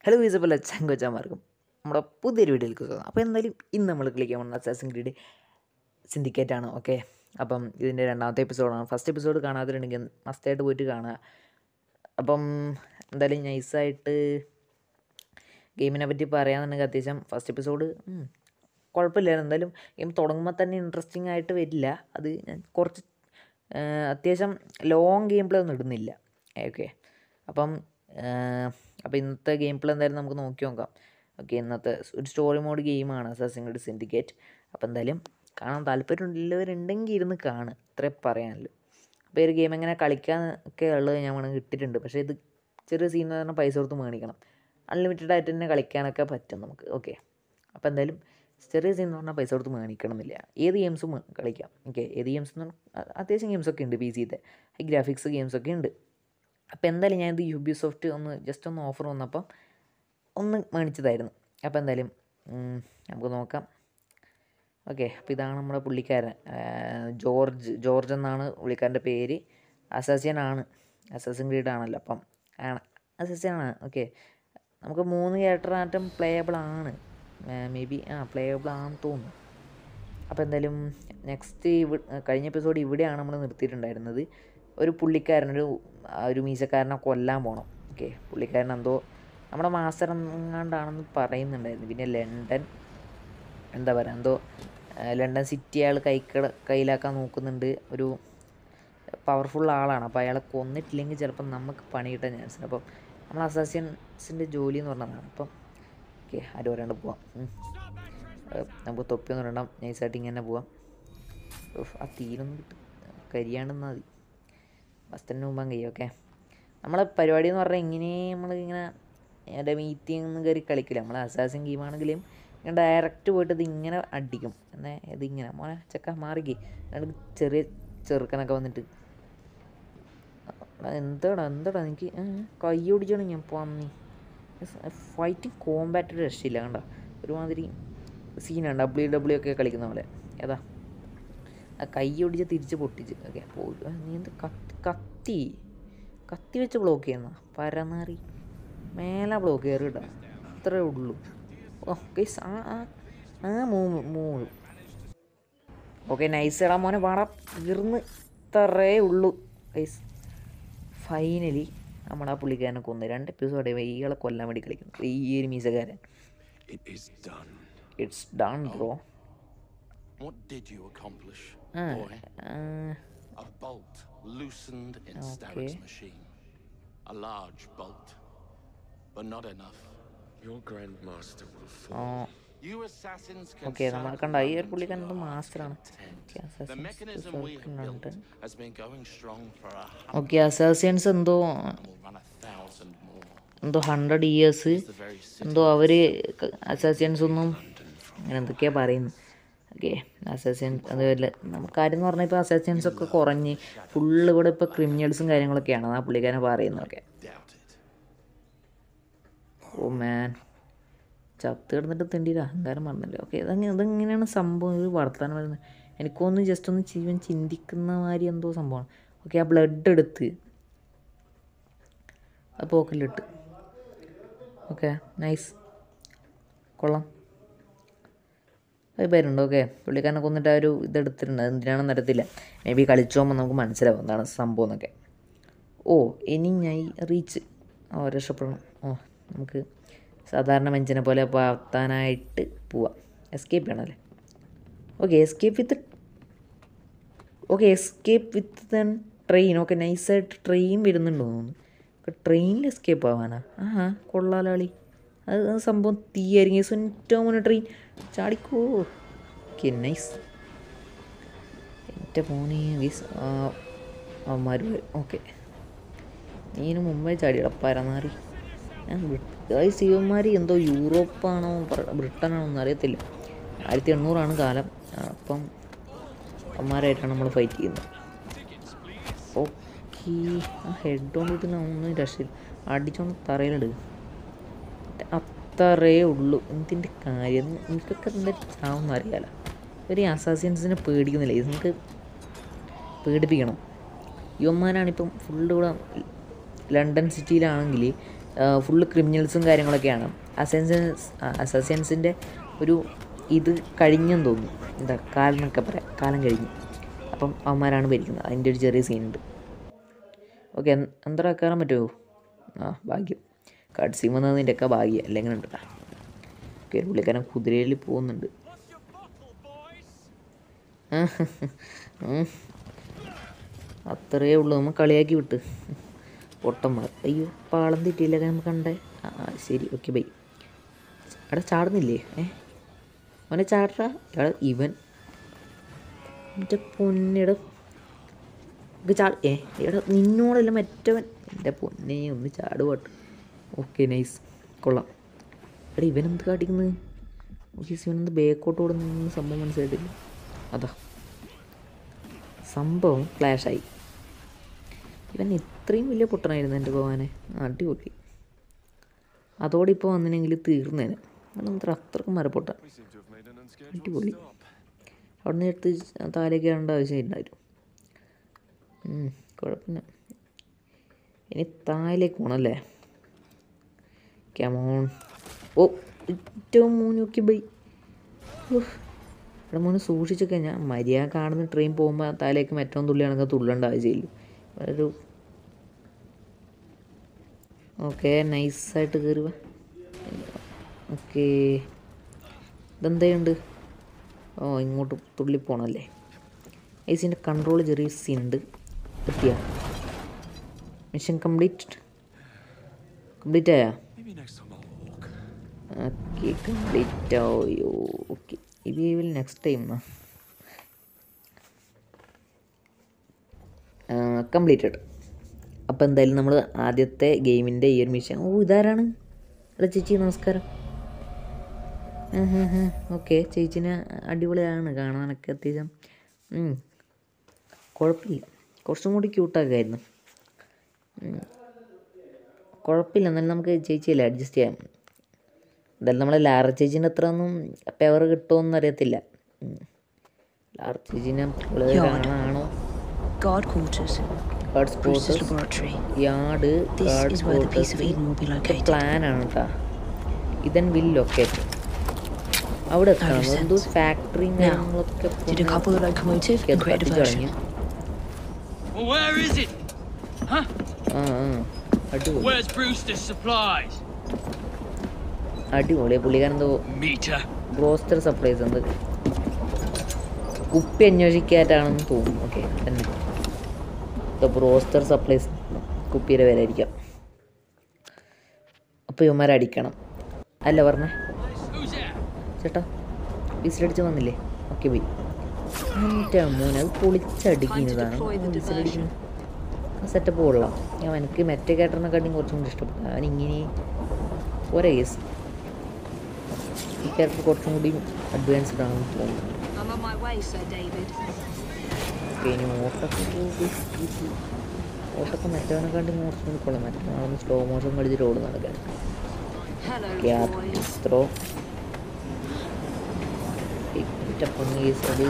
Hello വീസപ്പല്ല ചങ്കൊച്ചാമാർക്കും നമ്മുടെ പുതിയൊരു വീഡിയോയിലേക്ക് സ്വാഗതം അപ്പോൾ എന്തായാലും ഇന്ന് നമ്മൾ കളിക്കാൻ പോകുന്ന അസാസിൻ ക്രീഡ് സിൻഡിക്കേറ്റ് ആണ് ഓക്കെ അപ്പം ഇതിൻ്റെ രണ്ടാമത്തെ എപ്പിസോഡാണ് ഫസ്റ്റ് എപ്പിസോഡ് കാണാതിട്ടുണ്ടെങ്കിൽ മസ്റ്റായിട്ട് പോയിട്ട് കാണുക അപ്പം എന്തായാലും നൈസായിട്ട് ഗെയിമിനെ പറ്റി പറയാന്നുണ്ടെങ്കിൽ അത്യാവശ്യം ഫസ്റ്റ് എപ്പിസോഡ് കുഴപ്പമില്ലായിരുന്നു എന്തായാലും ഗെയിം തുടങ്ങുമ്പോൾ തന്നെ ഇൻട്രസ്റ്റിംഗ് ആയിട്ട് വരില്ല അത് ഞാൻ കുറച്ച് ആ, അത്യാവശ്യം ലോങ് ഗെയിം പ്ലേ ഒന്നും ഇടുന്നില്ല ഓക്കെ അപ്പം അപ്പോൾ ഇന്നത്തെ ഗെയിം പ്ലേ എന്തായാലും നമുക്ക് നോക്കി നോക്കാം ഓക്കെ ഇന്നത്തെ ഒരു സ്റ്റോറി മോഡ് ഗെയിമാണ് അസാസിംഗ് സിൻഡിക്കേറ്റ് അപ്പോൾ എന്തായാലും കാണാൻ താല്പര്യമുള്ളവരുണ്ടെങ്കിൽ ഇരുന്ന് കാണുക അത്രേ പറയാനുള്ളൂ അപ്പോൾ ഈ ഒരു ഗെയിം എങ്ങനെ കളിക്കാൻ ഒക്കെ ഉള്ളത് ഞാൻ വേണമെങ്കിൽ ഇട്ടിട്ടുണ്ട് പക്ഷേ ഇത് ചെറിയ സീൻ എന്ന് പറഞ്ഞാൽ പൈസ കൊടുത്ത് മേടിക്കണം അൺലിമിറ്റഡ് ആയിട്ട് തന്നെ കളിക്കാനൊക്കെ പറ്റും നമുക്ക് ഓക്കെ അപ്പോൾ എന്തായാലും ചെറിയ സീൻ എന്ന് പറഞ്ഞാൽ പൈസ കൊടുത്ത് മേടിക്കണം എന്നില്ല ഏത് ഗെയിംസും കളിക്കാം ഓക്കെ ഏത് ഗെയിംസ് എന്ന് പറഞ്ഞാൽ അത്യാവശ്യം ഗെയിംസൊക്കെ ഉണ്ട് പി സിത്തെ ഹൈ ഗ്രാഫിക്സ് ഗെയിംസൊക്കെ ഉണ്ട് അപ്പോൾ എന്തായാലും ഞാനിത് യുബി സോഫ്റ്റ് ഒന്ന് ജസ്റ്റ് ഒന്ന് ഓഫർ വന്നപ്പം ഒന്ന് മേടിച്ചതായിരുന്നു അപ്പോൾ എന്തായാലും ഉം, നമുക്ക് നോക്കാം ഓക്കെ അപ്പോൾ ഇതാണ് നമ്മുടെ പുള്ളിക്കാരൻ ആ, ജോർജ് ജോർജ് എന്നാണ് പുള്ളിക്കാരൻ്റെ പേര് അസാസിയൻ ആണ് അസാസിൻ ക്രീഡ് ആണല്ലോ അപ്പം ആണ് അസാസിയൻ ആണ് ഓക്കെ നമുക്ക് മൂന്ന് ക്യാരക്ടർ ആറ്റം പ്ലേയബിൾ ആണ് മേ ബി ആ പ്ലേയബിൾ ആണെന്ന് തോന്നുന്നു അപ്പോൾ എന്തായാലും നെക്സ്റ്റ് ഇവ കഴിഞ്ഞ എപ്പിസോഡ് ഇവിടെയാണ് നമ്മൾ നിർത്തിയിട്ടുണ്ടായിരുന്നത് ഒരു പുള്ളിക്കാരൻ ഒരു ആ ഒരു മീശക്കാരനെ കൊല്ലാൻ പോകണം ഓക്കെ പുള്ളിക്കാരൻ എന്തോ നമ്മുടെ മാസ്റ്റർ എങ്ങാണ്ടാണെന്ന് പറയുന്നുണ്ടായിരുന്നു പിന്നെ ലണ്ടൻ എന്താ പറയുക എന്തോ ആ, ലണ്ടൻ സിറ്റി അയാൾ കൈക്കട കയ്യിലാക്കാൻ നോക്കുന്നുണ്ട് ഒരു പവർഫുൾ ആളാണ് അപ്പോൾ അയാളെ കൊന്നിട്ടില്ലെങ്കിൽ ചിലപ്പം നമുക്ക് പണി കിട്ടാൻ ചാൻസ് ഉണ്ട് അപ്പം നമ്മൾ അസാസിയൻസിൻ്റെ ജോലി എന്ന് പറഞ്ഞതാണ് അപ്പം ഓക്കെ ആരും പറയാണ്ട് പോവാം ഉം. ഏഹ് നമുക്ക് തൊപ്പിയൊന്നും ഇടണം നൈസായിട്ട് ഇങ്ങനെ പോവാം ഉഫ്, ആ തീരൊന്നും കിട്ടും കരിയാണ്ടെന്നാൽ മതി ബസ്സിന് മുമ്പാൻ കഴിയും ഓക്കെ നമ്മളെ പരിപാടി എന്ന് പറഞ്ഞാൽ ഇങ്ങനെ നമ്മൾ ഇങ്ങനെ എൻ്റെ മീറ്റിംഗ് ഒന്നും കയറി കളിക്കില്ല നമ്മൾ അസാസിൻ ഗെയിമാണെങ്കിലും ഇങ്ങനെ ഡയറക്റ്റ് പോയിട്ട് ഇത് ഇങ്ങനെ അടിക്കും എന്നാൽ ഇതിങ്ങനെ മോനെ ചെക്ക മാറിക്കേ എന്നിട്ട് ചെറിയ ചെറുക്കനൊക്കെ വന്നിട്ട് എടാ, എന്താടാ എന്താടാ എനിക്ക് കൈ ഓടിച്ചാണ് ഞാൻ പന്നി ഫൈറ്റിംഗ് കോമ്പാറ്റ് രക്ഷയില്ല കണ്ട ഒരുമാതിരി സീനാണ് ഡബ്ല്യു ഡബ്ല്യു ഒക്കെ കളിക്കുന്ന പോലെ ഏതാ ആ കൈ ഒടിച്ച് തിരിച്ച് പൊട്ടിച്ച് ഓക്കെ പോയി ആ, നീ എന്ത് കത്തി കത്തി കത്തി വെച്ച് ബ്ലോക്ക് ചെയ്യുന്ന പരനാറി മേലെ ബ്ലോക്ക് കയറി ഇടാം അത്രേ ഉള്ളൂ ഓ ഗൈസ് ആ ആ ആ മൂവ് മൂവ് ഓക്കെ നൈസ് ഇടാ മോനെ പാടാ തീർന്ന് ഇത്രേ ഉള്ളൂ ഗൈസ് ഫൈനലി നമ്മൾ ആ പുള്ളിക്കാരനെ കൊന്ന് രണ്ട് എപ്പിസോഡ് ഇയാളെ കൊല്ലാൻ വേണ്ടി കളിക്കുന്നു ഈ ഒരു മീസക്കാരൻ It is done. It's done bro What did you accomplish, ആ boy? ആ, A bolt loosened in Okay. Starrick's machine. A large bolt, but not enough. Your grandmaster will ആ fall. You assassins can okay നമ്മൾ suck കണ്ട ഈ ഒരു into പുള്ളിക്കാരൻ your heart's മാസ്റ്ററാണ് content. The mechanism we have built has been going strong for a hundred okay assassins എന്തോ and will run a thousand more. എന്തോ hundred years It's the very city എന്തോ അവർ അസാസിയൻസ് ഒന്നും അങ്ങനെ എന്തൊക്കെയാണ് പറയുന്നത് ഓക്കെ അസാസിയൻസ് അത് വല്ല നമുക്ക് കാര്യം എന്ന് പറഞ്ഞാൽ ഇപ്പോൾ അസാസിയൻസ് ഒക്കെ കുറഞ്ഞ് ഫുള്ള് ഇവിടെ ഇപ്പോൾ ക്രിമിനൽസും കാര്യങ്ങളൊക്കെയാണ് ആ പുള്ളിക്കാരനെ പറയുന്നതൊക്കെ doubt it. ഓ മാൻ ചത്ത് കിടന്നിട്ട് തിണ്ടില്ല എന്തായാലും പറഞ്ഞില്ല ഓക്കെ ഇതങ്ങനെ ഇതെങ്ങനെയാണ് സംഭവം ഒരു വർത്തമാനം വരുന്നത് എനിക്കൊന്ന് ജസ്റ്റ് ഒന്ന് ജീവൻ ചിന്തിക്കുന്ന മാതിരി എന്തോ സംഭവമാണ് ഓക്കെ ആ ബ്ലഡ് എടുത്ത് ആ പോക്കലിട്ട് ഓക്കെ നൈസ് കൊള്ളാം അത് പേരുണ്ട് ഓക്കെ പുള്ളിക്കാരനെ കൊന്നിട്ട് ആ ഒരു ഇതെടുത്തിട്ടുണ്ട് അത് എന്തിനാണെന്ന് അറിയത്തില്ല മേ ബി കളിച്ചു പോകുമ്പോൾ നമുക്ക് മനസ്സിലാവും എന്താണ് സംഭവം എന്നൊക്കെ ഓ ഇനി ഞാൻ റീച്ച് ഓ രക്ഷപ്പെടണം ഓ നമുക്ക് സാധാരണ മനുഷ്യനെ പോലെ പാത്താനായിട്ട് പോവാം എസ്കേപ്പ് ചെയ്യണമല്ലേ okay escape with okay escape with the train okay നൈസായിട്ട് ട്രെയിൻ വരുന്നുണ്ടോ തോന്നുന്നു ട്രെയിനിൽ എസ്കേപ്പ് ആവാനാ ആ കൊള്ളാലാളി അത് ആ സംഭവം തീയായിരിക്കും ഏറ്റവും മുന്നേ ട്രെയിൻ ചാടിക്കോ ഓക്കെ നൈസ് എൻ്റെ മോനെ ഗീസ് അവന്മാർ ഓക്കെ നീന് മുമ്പേ ചാടിയടാ പരനാറി ഞാൻ ഗൈസ് ഇവന്മാർ എന്തോ യൂറോപ്പാണോ പറ- ബ്രിട്ടനാണോ ഒന്നും അറിയത്തില്ല ആയിരത്തി എണ്ണൂറാണ് കാലം അപ്പം അവന്മാരായിട്ടാണ് നമ്മൾ ഫൈറ്റ് ചെയ്യുന്നത് ഓക്കെ ആ ഹെഡ് കൊണ്ട് ഒന്നും രക്ഷയില്ല അടിച്ചോണ്ട് തറയിലിടുക അത്രേ ഉള്ളൂ എന്തിൻ്റെ കാര്യം എനിക്കൊക്കെ എന്താ ചാവെന്ന് അറിയാലോ ഒരു അസാസിയൻസിനെ പേടിക്കുന്നില്ല ഇത് നമുക്ക് പേടിപ്പിക്കണം യുവന്മാരാണിപ്പം ഫുള്ള് ഇവിടെ ലണ്ടൻ സിറ്റിയിലാണെങ്കിൽ ഫുള്ള് ക്രിമിനൽസും കാര്യങ്ങളൊക്കെയാണ് അസൻസൻസ് അസസൻസിൻ്റെ ഒരു ഇത് കഴിഞ്ഞെന്ന് തോന്നുന്നു എന്താ കാലം എന്നൊക്കെ പറയാം കാലം കഴിഞ്ഞു അപ്പം അവന്മാരാണ് ഭരിക്കുന്നത് അതിൻ്റെ ഒരു ചെറിയ സീനുണ്ട് ഓക്കെ എന്താ കയറാൻ പറ്റുമോ ആ ഭാഗ്യം കട്ട് സീൻ വന്നതിൻ്റെയൊക്കെ ഭാഗ്യം അല്ലെങ്കിൽ ഉണ്ട് ഓക്കെ പുള്ളിക്കാരൻ കുതിരയിൽ പോകുന്നുണ്ട് ഉം. അത്രയേ ഉള്ളൂ നമ്മൾ കളിയാക്കി വിട്ട് പൊട്ടന്മാർ അയ്യോ പാളം തെറ്റിയില്ല നമുക്ക് കണ്ടേ ആ ആ, ശരി ഓക്കെ ബൈ എടാ ചാടുന്നില്ലേ ഏ അവനെ ചാടാ എടാ ഇവൻ എൻ്റെ പൊന്നിട ചാ ഏ എടാ നിന്നോടല്ല മറ്റവൻ എൻ്റെ പൊന്നെ ഒന്ന് ചാടുപാട്ട് ഓക്കെ നൈസ് കൊള്ളാം എടാ ഇവനെന്ത് കാട്ടിക്കുന്നത് ഓക്കെ ഇവനെന്ത് ബേക്കോട്ട് ഓടുന്ന സംഭവം മനസ്സിലായിട്ടില്ല അതാ സംഭവം ഫ്ലാഷായി ഇവൻ ഇത്രയും വലിയ പൊട്ടനായിരുന്നു എൻ്റെ ഭഗവാനെ അടിപൊളി അതോടെ ഇപ്പോൾ വന്നിനെങ്കിൽ തീർന്നേനെ അവൻ അത്ര അത്രക്കും മരപ്പൊട്ടാൻ അടിപൊളി അവിടെ നിന്ന് എടുത്ത് താലേക്ക് ഇടേണ്ട ആവശ്യമില്ലായിരുന്നു ഉം, കുഴപ്പമില്ല ഇനി താഴേക്ക് പോകണല്ലേ കമോൺ ഓ ഏറ്റവും മൂന്നൊക്കെ ബൈ ഉഫ്. ഇവിടെ മോനെ സൂക്ഷിച്ചൊക്കെ ഞാൻ മര്യാദ കാണുന്ന ട്രെയിൻ പോകുമ്പോൾ താലേക്ക് മറ്റൊന്നും തുള്ളിയാണെങ്കിൽ തുള്ളേണ്ട ആവശ്യമില്ല ഒരു ഓക്കെ നൈസായിട്ട് കയറി വാ ഓക്കെ ഇതെന്തുണ്ട് ഓ ഇങ്ങോട്ട് തുള്ളി പോണല്ലേ ഐസിൻ്റെ കൺട്രോൾ ചെറിയ സീൻ ഉണ്ട് എത്തിയ മിഷൻ കംപ്ലീറ്റ് കംപ്ലീറ്റ് ആയാ Maybe next time I'll walk. Okay complete ആയോ ഓക്കെ ഇത് വിൽ നെക്സ്റ്റ് ടൈം കംപ്ലീറ്റഡ് അപ്പോൾ എന്തായാലും നമ്മൾ ആദ്യത്തെ ഗെയിമിൻ്റെ ഈ ഒരു മിഷൻ ഓ ഇതാരാണ് അല്ല ചേച്ചി നമസ്കാരം ഓക്കെ ചേച്ചിനെ അടിപൊളിയാണ് കാണാനൊക്കെ അത്യാവശ്യം ഉം. കുഴപ്പമില്ല കുറച്ചും കൂടി ക്യൂട്ടൊക്കെ കുഴപ്പമില്ല എന്നാലും നമുക്ക് ചേച്ചിയല്ലേ അഡ്ജസ്റ്റ് ചെയ്യാം എന്തായാലും നമ്മളെ ലാറ ചേച്ചീൻ്റെ അത്ര ഒന്നും പവർ കിട്ടുമോയെന്ന് അറിയത്തില്ല ഉം. ലാറ ചേച്ചീനെ കാണാണോ Guard quarters. Guards Bruce's quarters laboratory. Yard This guards is where the piece of Eden will be located. പ്ലാനാണ് കേട്ടോ ഇതൻ വിൽ ലൊക്കേറ്റ് അവിടെ എത്തണം Thirty എന്തോ cents. ഫാക്ടറിയും Now, കാര്യങ്ങളൊക്കെ Decouple the locomotive and create a കത്തിച്ചു version. Well, where is it? Huh? ആ ആ അടിപൊളി Where's Brewster's supplies? അടിപൊളി പുള്ളിക്കാരൻ എന്തോ Meter. ബ്രോസ്റ്റർ സപ്ലൈസ് എന്ത് കുപ്പി അന്വേഷിക്കാറ്റാണെന്ന് തോന്നുന്നു ഓക്കെ തന്നെ ദ ബ്രോസ്റ്റർ സപ്ലൈസ് കുപ്പിയുടെ പേരായിരിക്കാം അപ്പോൾ ഇവന്മാരെ അടിക്കണം അല്ല പറഞ്ഞേ Who's that? ചേട്ടാ വിസിലടിച്ച് വന്നില്ലേ ഓക്കെ പോയി എൻ്റെ മോനെ അത് പൊളിച്ചടിക്കുന്നതാണ് വിസിലടിക്കുന്നത് ആ സെറ്റപ്പ് കൊള്ളാം ഞാൻ എനിക്ക് മറ്റേ ക്യാരക്ടറിനെക്കാട്ടിയും കുറച്ചും കൂടി ഇഷ്ടപ്പെട്ടു അവൻ ഇങ്ങനെ ഒരേ കേസ് ഈ ക്യാരക്ടർ കുറച്ചും കൂടി അഡ്വാൻസ്ഡ് ആണെന്ന് തോന്നുന്നു I'm on my way, Sir David. Okay ഇനി ഓട്ടൊക്കെ ഓട്ടൊക്കെ മറ്റവനെക്കാട്ടി കുറച്ചും കൂടി കൊള്ളാം മറ്റേ സ്ലോ മോഷൻ കളിച്ചിട്ട് ഓടുന്ന നടക്കാൻ Hello, boys. ത്രോ കേസ് അത്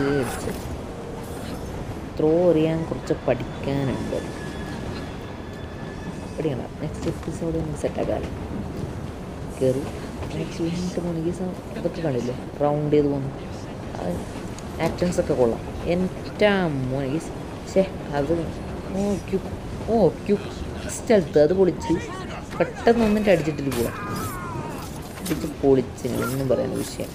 ത്രോ അറിയാൻ കുറച്ച് പഠിക്കാനുണ്ട് പഠിക്കണ്ട നെക്സ്റ്റ് എപ്പിസോഡ് നമുക്ക് സെറ്റാക്കാറ് കയറി നെക്സ്റ്റ് വീണ്ടും മൂന്ന് കേസ് ഇതൊക്കെ കാണില്ലേ റൗണ്ട് ചെയ്ത് പോകുന്നു അത് ആക്ഷൻസ് ഒക്കെ കൊള്ളാം എൻ്റെ മോനെ കേസ് ഷേ അത് ഓ ക്യൂ ഓ ക്യൂ സ്ഥലത്ത് അത് പൊളിച്ച് പെട്ടെന്ന് വന്നിട്ട് അടിച്ചിട്ടിട്ട് പോവാം അടിച്ച് പൊളിച്ചിന് ഒന്നും പറയാൻ വിഷയം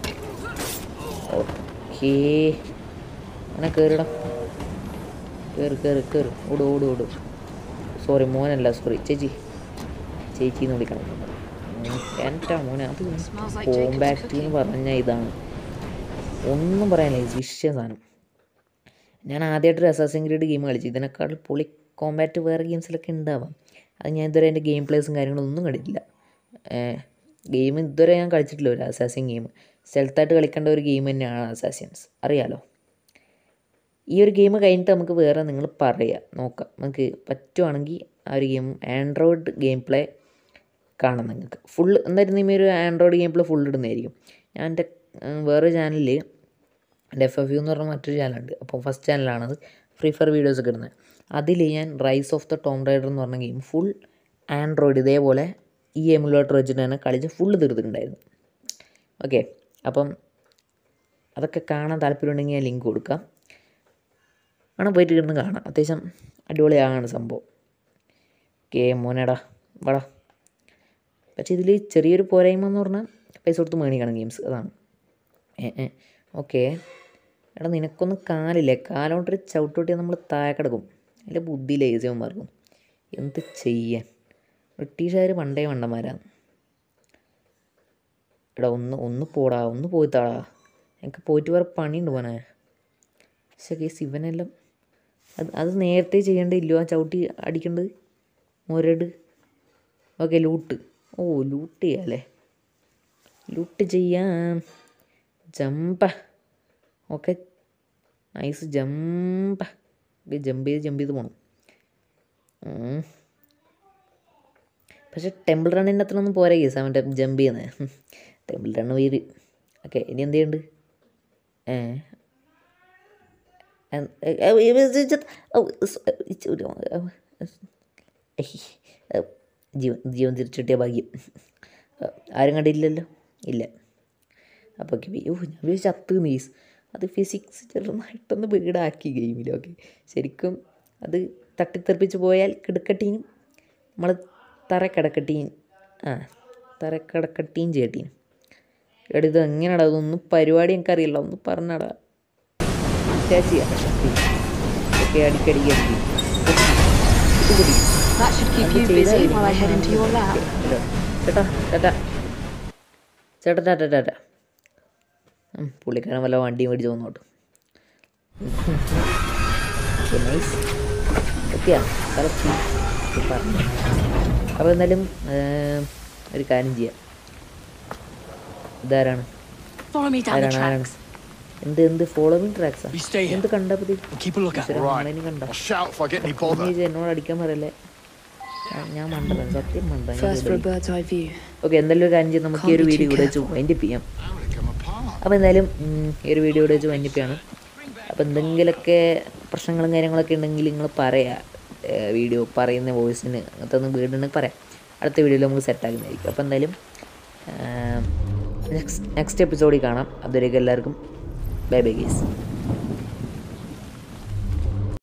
ഓക്കേ അങ്ങനെ കയറിടാം കയറി കയറി കയറി ഓട് ഓട് ഓട് സോറി മോനല്ല സോറി ചേച്ചി ചേച്ചി എന്ന് വിളിക്കണം എൻ്റെ മോനെ അത് Smells like Jacob's കോമ്പാക്റ്റ് എന്ന് പറഞ്ഞ ഇതാണ് ഒന്നും പറയാനില്ല വിഷയ സാധനം ഞാൻ ആദ്യമായിട്ടൊരു അസാസിൻ ഗ്രീഡ് ഗെയിം കളിച്ചു ഇതിനേക്കാൾ പൊളി കോമ്പാറ്റ് വേറെ ഗെയിംസിലൊക്കെ ഉണ്ടാവാം അത് ഞാൻ ഇതുവരെ എൻ്റെ ഗെയിം പ്ലേസും കാര്യങ്ങളും ഒന്നും കണ്ടിട്ടില്ല ഗെയിം ഇതുവരെ ഞാൻ കളിച്ചിട്ടില്ല ഒരു അസാസിൻ ഗെയിം സ്ഥലത്തായിട്ട് കളിക്കേണ്ട ഒരു ഗെയിം തന്നെയാണ് അസാസിൻസ് അറിയാലോ ഈ ഒരു ഗെയിം കഴിഞ്ഞിട്ട് നമുക്ക് വേറെ നിങ്ങൾ പറയാം നോക്കാം നമുക്ക് പറ്റുവാണെങ്കിൽ ആ ഒരു ഗെയിം ആൻഡ്രോയിഡ് ഗെയിം പ്ലേ കാണാം നിങ്ങൾക്ക് ഫുൾ എന്തായാലും ഈ ഒരു ആൻഡ്രോയിഡ് ഗെയിം പ്ലേ ഫുൾ ഇടുന്നതായിരിക്കും ഞാൻ എൻ്റെ വേറെ ചാനലിൽ എൻ്റെ എഫ് എഫ് യു എന്ന് പറഞ്ഞ മറ്റൊരു ചാനലുണ്ട് അപ്പോൾ ഫസ്റ്റ് ചാനലാണത് ഫ്രീ ഫയർ വീഡിയോസ് ഒക്കെ ഇടുന്നത് അതിൽ ഞാൻ rise of the Tomb Raider എന്ന് പറഞ്ഞ ഗെയിം ഫുൾ ആൻഡ്രോയിഡ് ഇതേപോലെ ഈ എമുലേറ്റർ വെച്ചിട്ട് തന്നെ കളിച്ച് ഫുള്ള് തീർത്തിട്ടുണ്ടായിരുന്നു ഓക്കെ അപ്പം അതൊക്കെ കാണാൻ താല്പര്യമുണ്ടെങ്കിൽ ഞാൻ ലിങ്ക് കൊടുക്കാം വേണം പോയിട്ട് ഇരുന്ന് കാണാം അത്യാവശ്യം അടിപൊളിയാണ് സംഭവം ഓക്കെ മോനേടാ വാടാ പക്ഷേ ഇതിൽ ചെറിയൊരു പോരായ്മ എന്ന് പറഞ്ഞാൽ പൈസ കൊടുത്ത് മേടിക്കണം ഗെയിംസ് അതാണ് ഏ ഏ ഓക്കെ എടാ നിനക്കൊന്നും കാലില്ലേ കാലോട്ടൊരു ചവിട്ടോട്ടിയാൽ നമ്മൾ താഴെ കിടക്കും അതിൻ്റെ ബുദ്ധി ലേസിയന്മാർക്കും എന്ത് ചെയ്യാൻ ബ്രിട്ടീഷുകാർ പണ്ടേ മണ്ടന്മാരാണ് എടാ ഒന്ന് ഒന്ന് പോടാ ഒന്ന് പോയിത്താടാ എനിക്ക് പോയിട്ട് വേറെ പണിയുണ്ട് പോനെ പക്ഷേ കേസ് ഇവനെല്ലാം അത് അത് നേരത്തെ ചെയ്യേണ്ടില്ലോ ആ ചവിട്ടി അടിക്കേണ്ടത് മുരട് ഓക്കെ ലൂട്ട് ഓ ലൂട്ട് ചെയ്യാം അല്ലേ ലൂട്ട് ചെയ്യാം jump okay nice jump jump ചെയ്ത് ജമ്പ് ചെയ്ത് പോകണം ഉം. പക്ഷെ ടെമ്പിൾ റണ്ണിൻ്റെ അത്രയൊന്നും പോരാ കേസ് അവൻ്റെ ജമ്പ് ചെയ്യുന്നത് ടെമ്പിൾ റണ്ണ് വീര് ഓക്കെ ഇനി എന്ത് ചെയ്യുന്നുണ്ട് ഏ എൻ- എ- എ- ഇത് ഇത് ഇത് ഔ, സ്- ഇച്ച് ഒരു- ഔ, ഏയ്, ഔ, ജീവൻ ജീവൻ തിരിച്ചു കിട്ടിയ ഭാഗ്യം ഔ, ആരും കണ്ടില്ലല്ലോ ഇല്ല അപ്പോൾ ഓക്കെ ഓ ഞാൻ വിചാരിച്ചു ചത്ത് മീസ് അത് ഫിസിക്സ് ചെറുതായിട്ടൊന്ന് വീടാക്കി ഗെയിമിലൊക്കെ ശരിക്കും അത് തട്ടിത്തെറിപ്പിച്ച് പോയാൽ കിടക്കട്ടീനും നമ്മൾ തറ കിടക്കട്ടീൻ ആ തറ കിടക്കട്ടീൻ ചേട്ടീനും എടാ ഇത് എങ്ങനെയാടാ അതൊന്നും പരിപാടി എനിക്കറിയില്ല ഒന്ന് പറഞ്ഞടാ ചേച്ചി ഓക്കെ അടിക്കടി അടിക്കും ഇത് പിടി That should keep അത് you ചെയ്താ busy മതി. while I head into your lab. Hello ചേട്ടാ ചേട്ടാ ചേട്ടാ ചേട്ടാ ചേട്ടാ ഉം, പുള്ളിക്കാരൻ വല്ല വണ്ടിയും മേടിച്ച് വന്നോട്ട് നൈസ് എത്തിയാ കറക്റ്റ് പറഞ്ഞു അപ്പോൾ എന്തായാലും ഏം, ഒരു കാര്യം ചെയ്യാം ഇതാരാണ് Follow me down the ആരാണ് ആരാണ് tracks. എന്ത് എന്ത് ഫോളോവിങ് ട്രാക്സാ You stay here. എന്ത് കണ്ടപ്പോ Keep a lookout. കണ്ട I'll shout if I get any bother. നീ ഇത് എന്നോട് അടിക്കാൻ പറയല്ലേ ഞാൻ- ഞാൻ മണ്ടൻ സത്യം മണ്ടൻ First for a bird's eye view. Okay എന്തായാലും ഒരു കാര്യം ചെയ്ത് നമുക്ക് ഈ ഒരു Can't be വീഡിയോ too ഇവിടെ വെച്ച് വൈൻഡപ്പ് ചെയ്യാം How did it come apart? അപ്പോൾ എന്തായാലും ഉം, ഈ ഒരു വീഡിയോ ഇവിടെ വെച്ച് വൈൻഡപ്പ് ചെയ്യാണ് അപ്പോൾ എന്തെങ്കിലുമൊക്കെ പ്രശ്നങ്ങളും കാര്യങ്ങളൊക്കെ ഉണ്ടെങ്കിൽ നിങ്ങൾ പറയാം വീഡിയോ പറയുന്ന വോയിസിന് അങ്ങനത്തെ ഒന്ന് വീടുണ്ടെങ്കിൽ പറയാം അടുത്ത വീഡിയോയിൽ നമുക്ക് സെറ്റാക്കുന്നതായിരിക്കും അപ്പോൾ എന്തായാലും നെക്സ്റ്റ് നെക്സ്റ്റ് എപ്പിസോഡിൽ കാണാം അതുവരേക്കും എല്ലാവർക്കും ബൈ ബൈ ഗേസ്